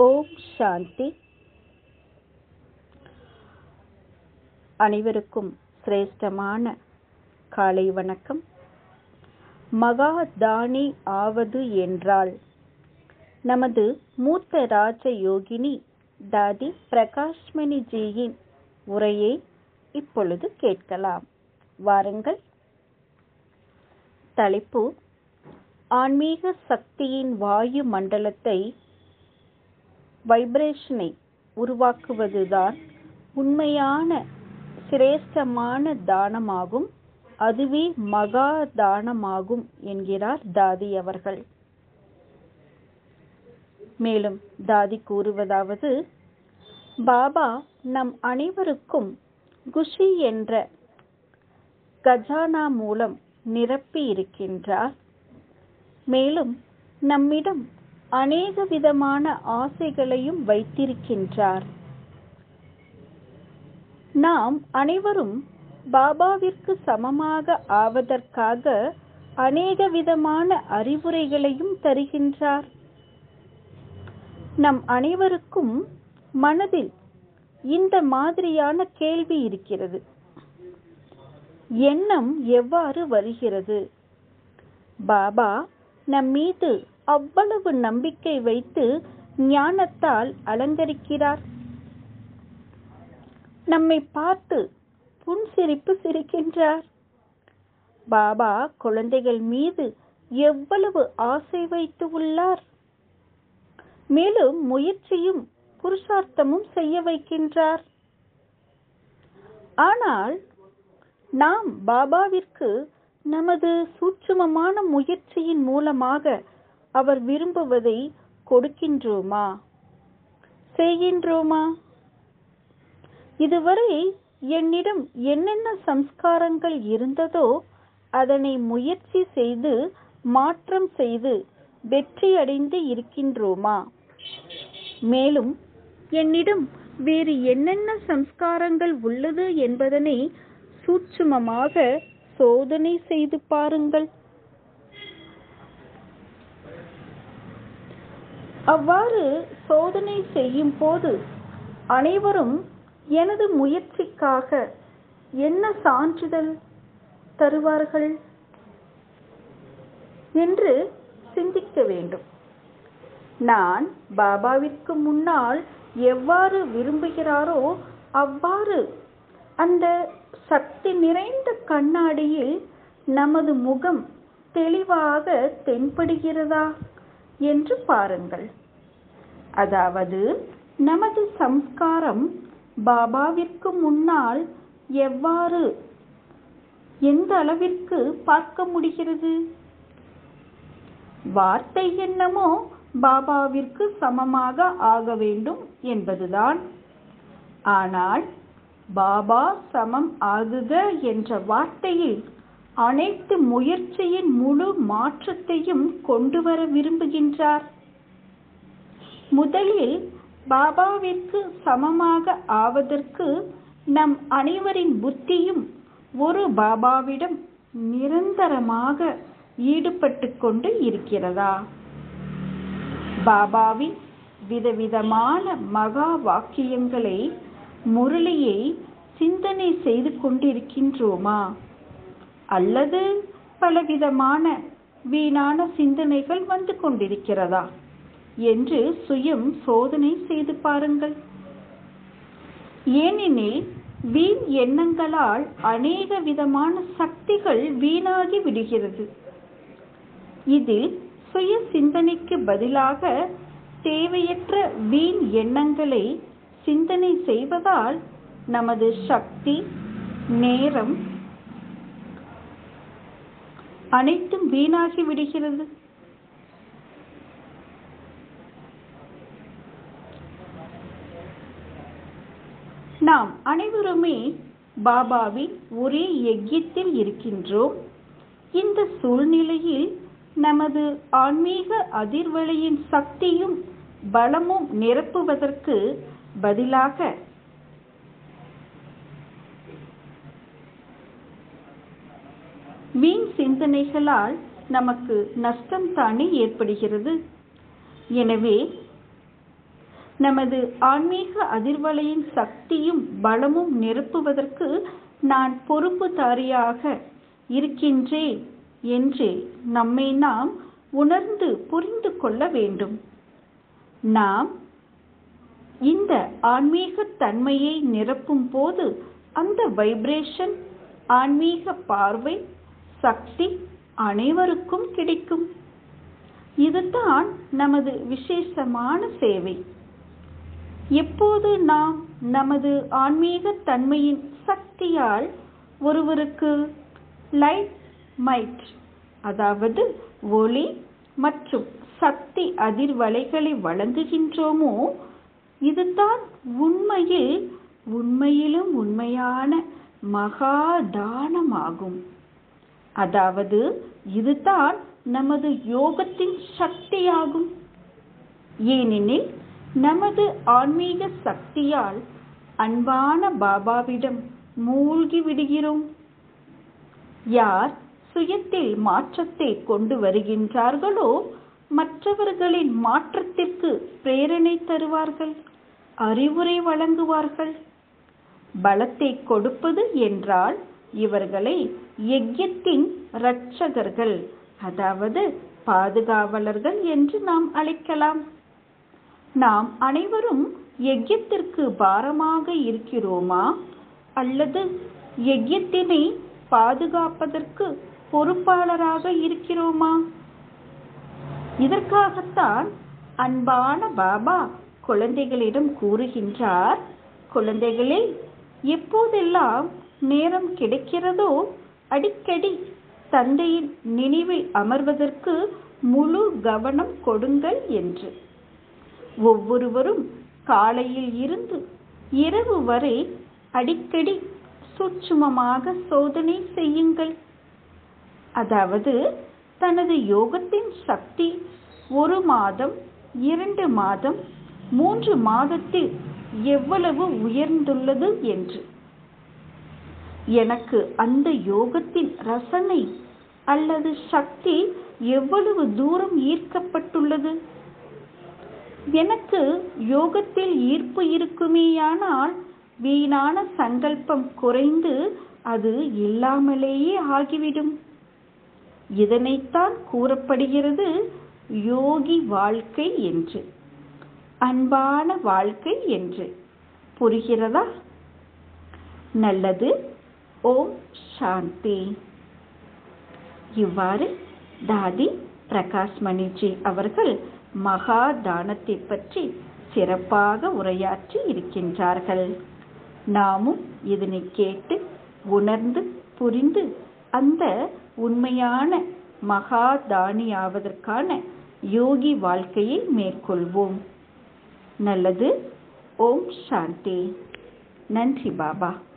ஓம் சாந்தி அனைவருக்கும் சிரேஷ்டமான காலை வணக்கம் மகா தானி ஆவது என்றால் நமது மூத்த ராஜ யோகினி தாதி பிரகாஷ்மணி ஜியின் உரையை இப்பொழுது கேட்கலாம் வாருங்கள் தலைப்பு ஆன்மீக சக்தியின் வாயு மண்டலத்தை வைப்ரேஷனை உருவாக்குவதுதான் உண்மையான சிரேஷ்டமான தானமாகும் அதுவே மகா தானமாகும் என்கிறார் தாதி அவர்கள் மேலும் தாதி கூறுவதாவது பாபா நம் அனைவருக்கும் குஷி என்ற கஜானா மூலம் நிரப்பி இருக்கின்றார் மேலும் நம்மிடம் அநேக விதமான ஆசைகளையும் வைத்திருக்கின்றார் நாம் அனைவரும் பாபாவிற்கு சமமாக ஆவதற்காக அநேக விதமான அறிவுரைகளையும் தருகின்றார் நம் அனைவருக்கும் மனதில் இந்த மாதிரியான கேள்வி இருக்கிறது எண்ணம் எவ்வாறு வருகிறது பாபா நம் மீது அவ்வளவு நம்பிக்கை வைத்து ஞானத்தால் அலங்கரிக்கிறார் நம்மை பார்த்து புன்சிரிப்பு சிரிக்கின்றார் பாபா குழந்தைகள் மீது எவ்வளவு ஆசை வைத்து உள்ளார் மேலும் முயற்சியும் புருஷார்த்தமும் செய்ய வைக்கின்றார் ஆனால் நாம் பாபாவிற்கு நமது சூட்சுமமான முயற்சியின் மூலமாக அவர் விரும்புவதை கொடுக்கின்றோமா செய்கின்றோமா இதுவரை என்னிடம் என்னென்ன சம்ஸ்காரங்கள் இருந்ததோ அதனை முயற்சி செய்து மாற்றம் செய்து வெற்றி அடைந்து இருக்கின்றோமா மேலும் என்னிடம் வேறு என்னென்ன சம்ஸ்காரங்கள் உள்ளது என்பதனை சூட்சுமமாக சோதனை செய்து பாருங்கள் அவ்வாறு சோதனை செய்யும் போது அனைவரும் எனது முயற்சிக்காக என்ன சான்றிதழ் தருவார்கள் என்று சிந்திக்க வேண்டும் நான் பாபாவிற்கு முன்னால் எவ்வாறு விரும்புகிறாரோ அவ்வாறு அந்த சக்தி நிறைந்த கண்ணாடியில் நமது முகம் தெளிவாக தென்படுகிறதா என்று பாருங்கள் அதாவது நமது சம்ஸ்காரம் பாபாவிற்கு முன்னால் எவ்வாறு எந்த அளவிற்கு பார்க்க முடிகிறது வார்த்தை என்னமோ பாபாவிற்கு சமமாக ஆக வேண்டும் என்பதுதான் ஆனால் பாபா சமம் ஆகுக என்ற வார்த்தையில் அனைத்து முயற்சியின் முழு மாற்றத்தையும் கொண்டு வர விரும்புகின்றார் முதலில் பாபாவிற்கு சமமாக ஆவதற்கு நம் அனைவரின் புத்தியும் ஒரு பாபாவிடம் நிரந்தரமாக ஈடுபட்டு கொண்டு இருக்கிறதா பாபாவின் விதவிதமான மகா வாக்கியங்களை முரளியை சிந்தனை செய்து கொண்டிருக்கின்றோமா அல்லது பலவிதமான வீணான சிந்தனைகள் வந்து கொண்டிருக்கிறதா என்று சுயம் சோதனை செய்து பாருங்கள் ஏனெனில் வீண் எண்ணங்களால் அநேக விதமான சக்திகள் வீணாகி விடுகிறது இதில் சுய சிந்தனைக்கு பதிலாக தேவையற்ற வீண் எண்ணங்களை சிந்தனை செய்வதால் நமது சக்தி நேரம் அனைத்தும் வீணாகி விடுகிறது நாம் அனைவருமே பாபாவின் ஒரே யஜ்யத்தில் இருக்கின்றோம் இந்த சூழ்நிலையில் நமது ஆன்மீக அதிர்வலையின் சக்தியும் பலமும் நிரப்புவதற்கு பதிலாக வீண் சிந்தனைகளால் நமக்கு நஷ்டம் தானே ஏற்படுகிறது எனவே நமது ஆன்மீக அதிர்வலையின் சக்தியும் பலமும் நிரப்புவதற்கு நான் பொறுப்புதாரியாக இருக்கின்றேன் என்று நம்மை நாம் உணர்ந்து புரிந்து கொள்ள வேண்டும் நாம் இந்த ஆன்மீக தன்மையை நிரப்பும் போது அந்த வைப்ரேஷன் ஆன்மீக பார்வை சக்தி அனைவருக்கும் கிடைக்கும் இதுதான் நமது விசேஷமான சேவை எப்போது நாம் நமது ஆன்மீக தன்மையின் சக்தியால் ஒருவருக்கு லைட் மைட் அதாவது ஒளி மற்றும் சக்தி அதிர்வலைகளை வழங்குகின்றோமோ இதுதான் உண்மையில் உண்மையிலும் உண்மையான மகாதானமாகும் அதாவது இதுதான் நமது யோகத்தின் சக்தியாகும் ஏனெனில் நமது ஆன்மீக சக்தியால் அன்பான பாபாவிடம் மூழ்கி விடுகிறோம் யார் சுயத்தில் மாற்றத்தை கொண்டு வருகின்றார்களோ மற்றவர்களின் மாற்றத்திற்கு பிரேரணை தருவார்கள் அறிவுரை வழங்குவார்கள் பலத்தை கொடுப்பது என்றால் இவர்களை யஜ்யத்தின் இரட்சகர்கள் அதாவது பாதுகாவலர்கள் என்று நாம் அழைக்கலாம் நாம் அனைவரும் யஜ்யத்திற்கு பாரமாக இருக்கிறோமா அல்லது யஜ்யத்தினை பாதுகாப்பதற்கு பொறுப்பாளராக இருக்கிறோமா இதற்காகத்தான் அன்பான பாபா குழந்தைகளிடம் கூறுகின்றார் குழந்தைகளே எப்போதெல்லாம் நேரம் கிடைக்கிறதோ அடிக்கடி தந்தையின் நினைவில் அமர்வதற்கு முழு கவனம் கொடுங்கள் என்று ஒவ்வொருவரும் காலையில் இருந்து இரவு வரை அடிக்கடி சூட்சுமமாக சோதனை செய்யுங்கள் அதாவது தனது யோகத்தின் சக்தி ஒரு மாதம் இரண்டு மாதம் மூன்று மாதத்தில் எவ்வளவு உயர்ந்துள்ளது என்று எனக்கு அந்த யோகத்தின் ரசனை அல்லது சக்தி எவ்வளவு தூரம் ஈர்க்கப்பட்டுள்ளது எனக்கு யோகத்தில் ஈர்ப்பு இருக்குமேயானால் வீணான சங்கல்பம் குறைந்து அது இல்லாமலேயே ஆகிவிடும் இதனைத்தான் கூறப்படுகிறது யோகி வாழ்க்கை என்று அன்பான வாழ்க்கை என்று புரிகிறதா நல்லது ஓம் சாந்தி இவ்வாறு தாதி பிரகாஷ் மணிஜி அவர்கள் மகா தானத்தை பற்றி சிறப்பாக உரையாற்றி இருக்கின்றார்கள் நாமும் இதனை கேட்டு உணர்ந்து புரிந்து அந்த உண்மையான மகா தானியாவதற்கான யோகி வாழ்க்கையை மேற்கொள்வோம் நல்லது ஓம் சாந்தி நன்றி பாபா